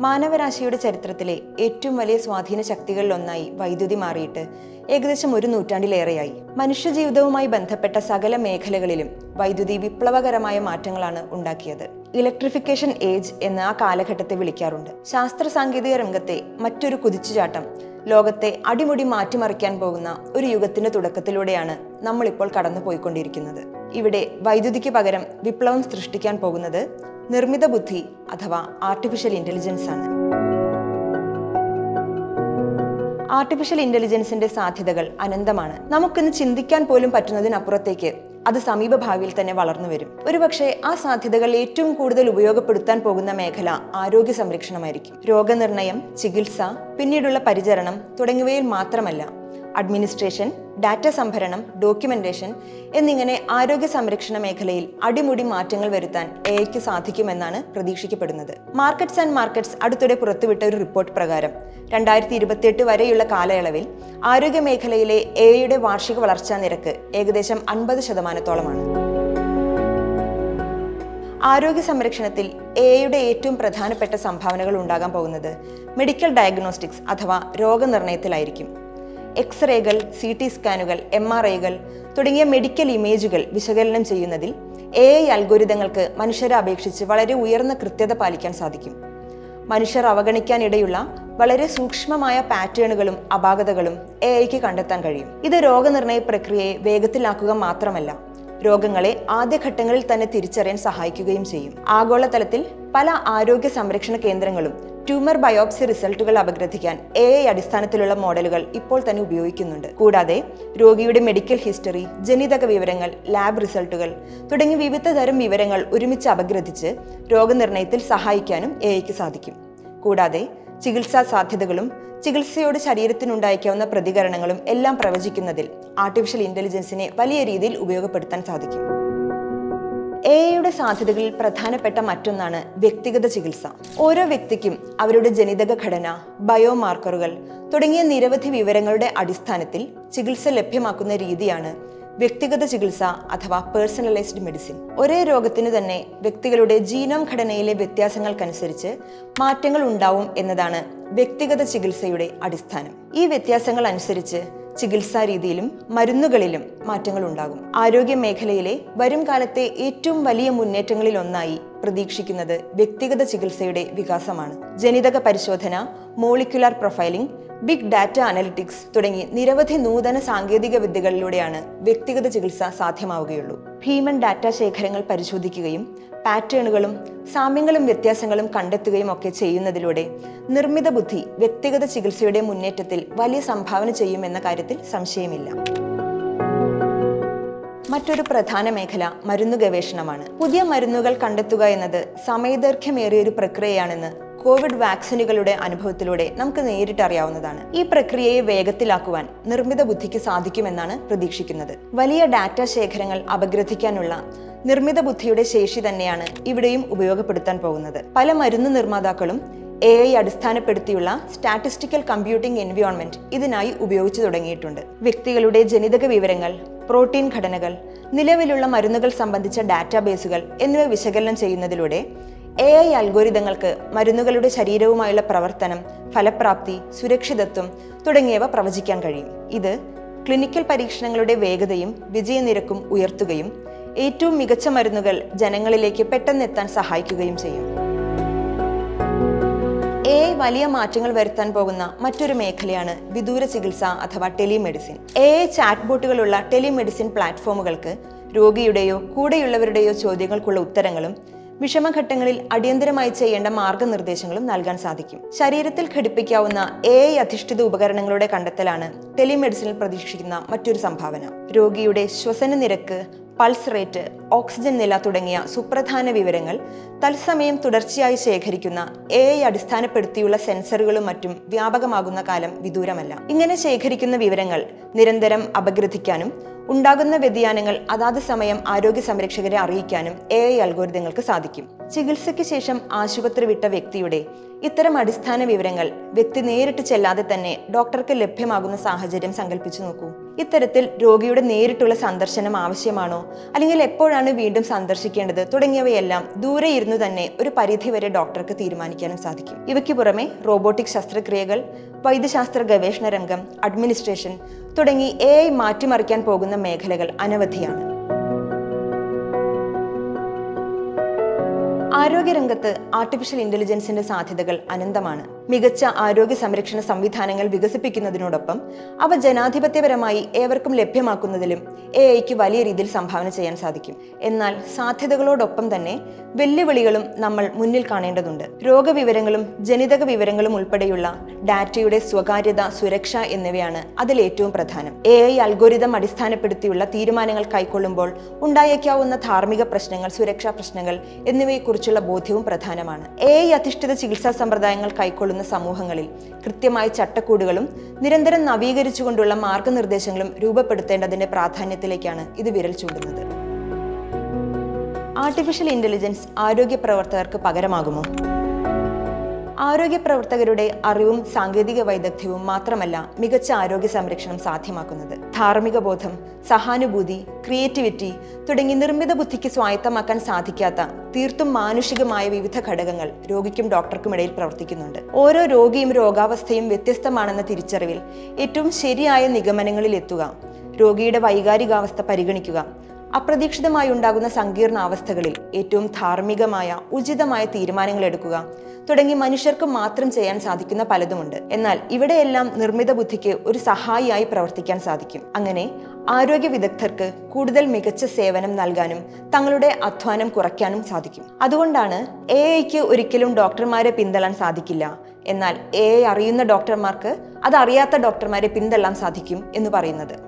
മാനവരാശിയുടെ ചരിത്രത്തിലെ ഏറ്റവും വലിയ സ്വാധീന ശക്തികളിലൊന്നായി വൈദ്യുതി മാറിയിട്ട് ഏകദേശം ഒരു നൂറ്റാണ്ടിലേറെയായി മനുഷ്യജീവിതവുമായി ബന്ധപ്പെട്ട സകല മേഖലകളിലും വൈദ്യുതി വിപ്ലവകരമായ മാറ്റങ്ങളാണ് ഉണ്ടാക്കിയത് ഇലക്ട്രിഫിക്കേഷൻ ഏജ് എന്ന് ആ കാലഘട്ടത്തെ വിളിക്കാറുണ്ട് ശാസ്ത്ര സാങ്കേതിക രംഗത്തെ മറ്റൊരു കുതിച്ചുചാട്ടം ലോകത്തെ അടിമുടി മാറ്റിമറിക്കാൻ പോകുന്ന ഒരു യുഗത്തിന്റെ തുടക്കത്തിലൂടെയാണ് നമ്മളിപ്പോൾ കടന്നു പോയിക്കൊണ്ടിരിക്കുന്നത് ഇവിടെ വൈദ്യുതിക്ക് പകരം വിപ്ലവം സൃഷ്ടിക്കാൻ പോകുന്നത് നിർമ്മിത ബുദ്ധി അഥവാ ആർട്ടിഫിഷ്യൽ ഇന്റലിജൻസ് ആണ് ആർട്ടിഫിഷ്യൽ ഇന്റലിജൻസിന്റെ സാധ്യതകൾ അനന്തമാണ് നമുക്കിന്ന് ചിന്തിക്കാൻ പോലും പറ്റുന്നതിനപ്പുറത്തേക്ക് അത് സമീപ ഭാവിയിൽ തന്നെ വളർന്നു വരും ഒരുപക്ഷെ ആ സാധ്യതകൾ ഏറ്റവും കൂടുതൽ ഉപയോഗപ്പെടുത്താൻ പോകുന്ന മേഖല ആരോഗ്യ സംരക്ഷണമായിരിക്കും രോഗനിർണയം ചികിത്സ പിന്നീടുള്ള പരിചരണം തുടങ്ങിയവയിൽ മാത്രമല്ല അഡ്മിനിസ്ട്രേഷൻ ഡാറ്റ സംഭരണം ഡോക്യുമെന്റേഷൻ എന്നിങ്ങനെ ആരോഗ്യ സംരക്ഷണ മേഖലയിൽ അടിമുടി മാറ്റങ്ങൾ വരുത്താൻ എഐക്ക് സാധിക്കുമെന്നാണ് പ്രതീക്ഷിക്കപ്പെടുന്നത് മാർക്കറ്റ്സ് ആൻഡ് മാർക്കറ്റ്സ് അടുത്തിടെ പുറത്തുവിട്ട ഒരു റിപ്പോർട്ട് പ്രകാരം രണ്ടായിരത്തി ഇരുപത്തിയെട്ട് വരെയുള്ള കാലയളവിൽ ആരോഗ്യ മേഖലയിലെ എഐയുടെ വാർഷിക വളർച്ചാ നിരക്ക് ഏകദേശം അൻപത് ശതമാനത്തോളമാണ് ആരോഗ്യ സംരക്ഷണത്തിൽ എയുടെ ഏറ്റവും പ്രധാനപ്പെട്ട സംഭാവനകൾ ഉണ്ടാകാൻ പോകുന്നത് മെഡിക്കൽ ഡയഗ്നോസ്റ്റിക്സ് അഥവാ രോഗനിർണയത്തിലായിരിക്കും എക്സ്റേകൾ സി ടി സ്കാനുകൾ എം ആർ ഐകൾ തുടങ്ങിയ മെഡിക്കൽ ഇമേജുകൾ വിശകലനം ചെയ്യുന്നതിൽ എ ഐ അൽഗോരിതങ്ങൾക്ക് മനുഷ്യരെ അപേക്ഷിച്ച് വളരെ ഉയർന്ന കൃത്യത പാലിക്കാൻ സാധിക്കും മനുഷ്യർ അവഗണിക്കാനിടയുള്ള വളരെ സൂക്ഷ്മമായ പാറ്റേണുകളും അപാകതകളും എ ഐക്ക് കണ്ടെത്താൻ കഴിയും ഇത് രോഗനിർണയ പ്രക്രിയയെ വേഗത്തിലാക്കുക മാത്രമല്ല രോഗങ്ങളെ ആദ്യഘട്ടങ്ങളിൽ തന്നെ തിരിച്ചറിയാൻ സഹായിക്കുകയും ചെയ്യും ആഗോളതലത്തിൽ പല ആരോഗ്യ സംരക്ഷണ കേന്ദ്രങ്ങളും ട്യൂമർ ബയോപ്സി റിസൾട്ടുകൾ അപഗ്രഥിക്കാൻ എ ഐ അടിസ്ഥാനത്തിലുള്ള മോഡലുകൾ ഇപ്പോൾ തന്നെ ഉപയോഗിക്കുന്നുണ്ട് കൂടാതെ രോഗിയുടെ മെഡിക്കൽ ഹിസ്റ്ററി ജനിതക വിവരങ്ങൾ ലാബ് റിസൾട്ടുകൾ തുടങ്ങി വിവിധ തരം വിവരങ്ങൾ ഒരുമിച്ച് അപഗ്രഥിച്ച് രോഗനിർണയത്തിൽ സഹായിക്കാനും എ ഐക്ക് സാധിക്കും കൂടാതെ ചികിത്സാ സാധ്യതകളും ചികിത്സയോട് ശരീരത്തിനുണ്ടായേക്കാവുന്ന പ്രതികരണങ്ങളും എല്ലാം പ്രവചിക്കുന്നതിൽ ആർട്ടിഫിഷ്യൽ ഇന്റലിജൻസിനെ വലിയ രീതിയിൽ ഉപയോഗപ്പെടുത്താൻ സാധിക്കും എ ഐയുടെ സാധ്യതകളിൽ പ്രധാനപ്പെട്ട മറ്റൊന്നാണ് വ്യക്തിഗത ചികിത്സ ഓരോ വ്യക്തിക്കും അവരുടെ ജനിതക ഘടന ബയോമാർക്കറുകൾ തുടങ്ങിയ നിരവധി വിവരങ്ങളുടെ അടിസ്ഥാനത്തിൽ ചികിത്സ ലഭ്യമാക്കുന്ന രീതിയാണ് വ്യക്തിഗത ചികിത്സ അഥവാ പേഴ്സണലൈസ്ഡ് മെഡിസിൻ ഒരേ രോഗത്തിന് തന്നെ വ്യക്തികളുടെ ജീനോം ഘടനയിലെ വ്യത്യാസങ്ങൾക്കനുസരിച്ച് മാറ്റങ്ങൾ ഉണ്ടാവും എന്നതാണ് വ്യക്തിഗത ചികിത്സയുടെ അടിസ്ഥാനം ഈ വ്യത്യാസങ്ങൾ അനുസരിച്ച് ചികിത്സാ രീതിയിലും മരുന്നുകളിലും മാറ്റങ്ങൾ ഉണ്ടാകും ആരോഗ്യ മേഖലയിലെ വരും കാലത്തെ ഏറ്റവും വലിയ മുന്നേറ്റങ്ങളിൽ ഒന്നായി പ്രതീക്ഷിക്കുന്നത് വ്യക്തിഗത ചികിത്സയുടെ വികാസമാണ് ജനിതക പരിശോധന molecular profiling big data analytics തുടങ്ങി നിരവധി നൂതന സാങ്കേതിക വിദ്യകളിലൂടെയാണ് വ്യക്തിഗത ചികിത്സ സാധ്യമാവുകയുള്ളൂ ഭീമൻ ഡാറ്റ ശേഖരങ്ങൾ പരിശോധിക്കുകയും പാറ്റേണുകളും സാമ്യങ്ങളും വ്യത്യാസങ്ങളും കണ്ടെത്തുകയും ഒക്കെ ചെയ്യുന്നതിലൂടെ നിർമ്മിത ബുദ്ധി വ്യക്തിഗത ചികിത്സയുടെ മുന്നേറ്റത്തിൽ വലിയ സംഭാവന ചെയ്യുമെന്ന കാര്യത്തിൽ സംശയമില്ല മറ്റൊരു പ്രധാന മേഖല മരുന്ന് ഗവേഷണമാണ് പുതിയ മരുന്നുകൾ കണ്ടെത്തുക എന്നത് സമയദൈർഘ്യമേറിയ ഒരു പ്രക്രിയയാണെന്ന് കോവിഡ് വാക്സിനുകളുടെ അനുഭവത്തിലൂടെ നമുക്ക് നേരിട്ട് അറിയാവുന്നതാണ് ഈ പ്രക്രിയയെ വേഗത്തിലാക്കുവാൻ നിർമ്മിത ബുദ്ധിക്ക് സാധിക്കുമെന്നാണ് പ്രതീക്ഷിക്കുന്നത് വലിയ ഡാറ്റ ശേഖരങ്ങൾ അപഗ്രഥിക്കാനുള്ള നിർമ്മിത ബുദ്ധിയുടെ ശേഷി തന്നെയാണ് ഇവിടെയും ഉപയോഗപ്പെടുത്താൻ പോകുന്നത് പല മരുന്ന് നിർമ്മാതാക്കളും എ ഐ അടിസ്ഥാനപ്പെടുത്തിയുള്ള സ്റ്റാറ്റിസ്റ്റിക്കൽ കമ്പ്യൂട്ടിംഗ് എൻവയോൺമെന്റ് ഇതിനായി ഉപയോഗിച്ചു തുടങ്ങിയിട്ടുണ്ട് വ്യക്തികളുടെ ജനിതക വിവരങ്ങൾ പ്രോട്ടീൻ ഘടനകൾ നിലവിലുള്ള മരുന്നുകൾ സംബന്ധിച്ച ഡാറ്റാബേസുകൾ എന്നിവ വിശകലനം ചെയ്യുന്നതിലൂടെ എ ഐ അൽഗോരിതങ്ങൾക്ക് മരുന്നുകളുടെ ശരീരവുമായുള്ള പ്രവർത്തനം ഫലപ്രാപ്തി സുരക്ഷിതത്വം തുടങ്ങിയവ പ്രവചിക്കാൻ കഴിയും ഇത് ക്ലിനിക്കൽ പരീക്ഷണങ്ങളുടെ വേഗതയും വിജയനിരക്കും ഉയർത്തുകയും ഏറ്റവും മികച്ച മരുന്നുകൾ ജനങ്ങളിലേക്ക് പെട്ടെന്നെത്താൻ സഹായിക്കുകയും ചെയ്യും എ ഐ വലിയ മാറ്റങ്ങൾ വരുത്താൻ പോകുന്ന മറ്റൊരു മേഖലയാണ് വിദൂര ചികിത്സ അഥവാ ടെലിമെഡിസിൻ എ ഐ ചാറ്റ് ബോട്ടുകളുള്ള ടെലിമെഡിസിൻ പ്ലാറ്റ്ഫോമുകൾക്ക് രോഗിയുടെയോ കൂടെയുള്ളവരുടെയോ ചോദ്യങ്ങൾക്കുള്ള ഉത്തരങ്ങളും വിഷമഘട്ടങ്ങളിൽ അടിയന്തരമായി ചെയ്യേണ്ട മാർഗനിർദ്ദേശങ്ങളും നൽകാൻ സാധിക്കും ശരീരത്തിൽ ഘടിപ്പിക്കാവുന്ന എ ഐ അധിഷ്ഠിത ഉപകരണങ്ങളുടെ കണ്ടെത്തലാണ് ടെലിമെഡിസിനിൽ പ്രതീക്ഷിക്കുന്ന മറ്റൊരു സംഭാവന രോഗിയുടെ ശ്വസന നിരക്ക് പൾസ് റേറ്റ് ഓക്സിജൻ നില തുടങ്ങിയ സുപ്രധാന വിവരങ്ങൾ തത്സമയം തുടർച്ചയായി ശേഖരിക്കുന്ന എ ഐ അടിസ്ഥാനപ്പെടുത്തിയുള്ള സെൻസറുകളും മറ്റും വ്യാപകമാകുന്ന കാലം വിദൂരമല്ല ഇങ്ങനെ ശേഖരിക്കുന്ന വിവരങ്ങൾ നിരന്തരം അപഗ്രഥിക്കാനും ഉണ്ടാകുന്ന വ്യതിയാനങ്ങൾ അതാത് സമയം ആരോഗ്യ സംരക്ഷകരെ അറിയിക്കാനും എ ഐ അൽഗോരിതങ്ങൾക്ക് സാധിക്കും ചികിത്സയ്ക്ക് ശേഷം ആശുപത്രി വിട്ട വ്യക്തിയുടെ ഇത്തരം അടിസ്ഥാന വിവരങ്ങൾ വ്യക്തി നേരിട്ട് ചെല്ലാതെ തന്നെ ഡോക്ടർക്ക് ലഭ്യമാകുന്ന സാഹചര്യം സങ്കല്പിച്ചു നോക്കൂ ഇത്തരത്തിൽ രോഗിയുടെ നേരിട്ടുള്ള സന്ദർശനം ആവശ്യമാണോ അല്ലെങ്കിൽ എപ്പോഴാണ് വീണ്ടും സന്ദർശിക്കേണ്ടത് തുടങ്ങിയവയെല്ലാം ദൂരെ ഇരുന്നു തന്നെ ഒരു പരിധിവരെ ഡോക്ടർക്ക് തീരുമാനിക്കാനും സാധിക്കും ഇവയ്ക്ക് പുറമെ റോബോട്ടിക് ശസ്ത്രക്രിയകൾ വൈദ്യശാസ്ത്ര ഗവേഷണ രംഗം അഡ്മിനിസ്ട്രേഷൻ തുടങ്ങി എ ഐ മാറ്റിമറിക്കാൻ പോകുന്ന മേഖലകൾ അനവധിയാണ് ആരോഗ്യരംഗത്ത് ആർട്ടിഫിഷ്യൽ ഇന്റലിജൻസിന്റെ സാധ്യതകൾ അനന്തമാണ് മികച്ച ആരോഗ്യ സംരക്ഷണ സംവിധാനങ്ങൾ വികസിപ്പിക്കുന്നതിനോടൊപ്പം അവ ജനാധിപത്യപരമായി ഏവർക്കും ലഭ്യമാക്കുന്നതിലും എ ഐക്ക് വലിയ രീതിയിൽ സംഭാവന ചെയ്യാൻ സാധിക്കും എന്നാൽ സാധ്യതകളോടൊപ്പം തന്നെ വെല്ലുവിളികളും നമ്മൾ മുന്നിൽ കാണേണ്ടതുണ്ട് രോഗവിവരങ്ങളും ജനിതക വിവരങ്ങളും ഉൾപ്പെടെയുള്ള ഡാറ്റയുടെ സ്വകാര്യത സുരക്ഷ എന്നിവയാണ് അതിൽ ഏറ്റവും പ്രധാനം എ ഐ അൽഗോരിതം അടിസ്ഥാനപ്പെടുത്തിയുള്ള തീരുമാനങ്ങൾ കൈക്കൊള്ളുമ്പോൾ ഉണ്ടായേക്കാവുന്ന ധാർമ്മിക പ്രശ്നങ്ങൾ സുരക്ഷാ പ്രശ്നങ്ങൾ എന്നിവയെക്കുറിച്ചുള്ള ബോധ്യവും പ്രധാനമാണ് എ ഐ അധിഷ്ഠിത ചികിത്സാ സമ്പ്രദായങ്ങൾ കൈക്കൊള്ളുന്ന സമൂഹങ്ങളിൽ കൃത്യമായ ചട്ടക്കൂടുകളും നിരന്തരം നവീകരിച്ചുകൊണ്ടുള്ള മാർഗനിർദ്ദേശങ്ങളും രൂപപ്പെടുത്തേണ്ടതിന്റെ പ്രാധാന്യത്തിലേക്കാണ് ഇത് വിരൽ ചൂണ്ടുന്നത് ആർട്ടിഫിഷ്യൽ ഇന്റലിജൻസ് ആരോഗ്യ പ്രവർത്തകർക്ക് പകരമാകുമോ ആരോഗ്യ പ്രവർത്തകരുടെ അറിവും സാങ്കേതിക വൈദഗ്ധ്യവും മാത്രമല്ല മികച്ച ആരോഗ്യ സംരക്ഷണം സാധ്യമാക്കുന്നത് ധാർമ്മിക ബോധം സഹാനുഭൂതി ക്രിയേറ്റിവിറ്റി തുടങ്ങി നിർമ്മിത ബുദ്ധിക്ക് സ്വായത്തമാക്കാൻ സാധിക്കാത്ത തീർത്തും മാനുഷികമായ വിവിധ ഘടകങ്ങൾ രോഗിക്കും ഡോക്ടർക്കും ഇടയിൽ പ്രവർത്തിക്കുന്നുണ്ട് ഓരോ രോഗിയും രോഗാവസ്ഥയും വ്യത്യസ്തമാണെന്ന തിരിച്ചറിവിൽ ഏറ്റവും ശരിയായ നിഗമനങ്ങളിൽ എത്തുക രോഗിയുടെ വൈകാരികാവസ്ഥ പരിഗണിക്കുക അപ്രതീക്ഷിതമായി ഉണ്ടാകുന്ന സങ്കീർണ അവസ്ഥകളിൽ ഏറ്റവും ധാർമ്മികമായ ഉചിതമായ തീരുമാനങ്ങൾ എടുക്കുക തുടങ്ങി മനുഷ്യർക്ക് മാത്രം ചെയ്യാൻ സാധിക്കുന്ന പലതുമുണ്ട് എന്നാൽ ഇവിടെയെല്ലാം നിർമ്മിത ബുദ്ധിക്ക് ഒരു സഹായിയായി പ്രവർത്തിക്കാൻ സാധിക്കും അങ്ങനെ ആരോഗ്യ വിദഗ്ധർക്ക് കൂടുതൽ മികച്ച സേവനം നൽകാനും തങ്ങളുടെ അധ്വാനം കുറയ്ക്കാനും സാധിക്കും അതുകൊണ്ടാണ് എ ഐക്ക് ഒരിക്കലും ഡോക്ടർമാരെ പിന്തള്ളാൻ സാധിക്കില്ല എന്നാൽ എ ഐ അറിയുന്ന ഡോക്ടർമാർക്ക് അത് അറിയാത്ത ഡോക്ടർമാരെ പിന്തള്ളാൻ സാധിക്കും എന്ന് പറയുന്നത്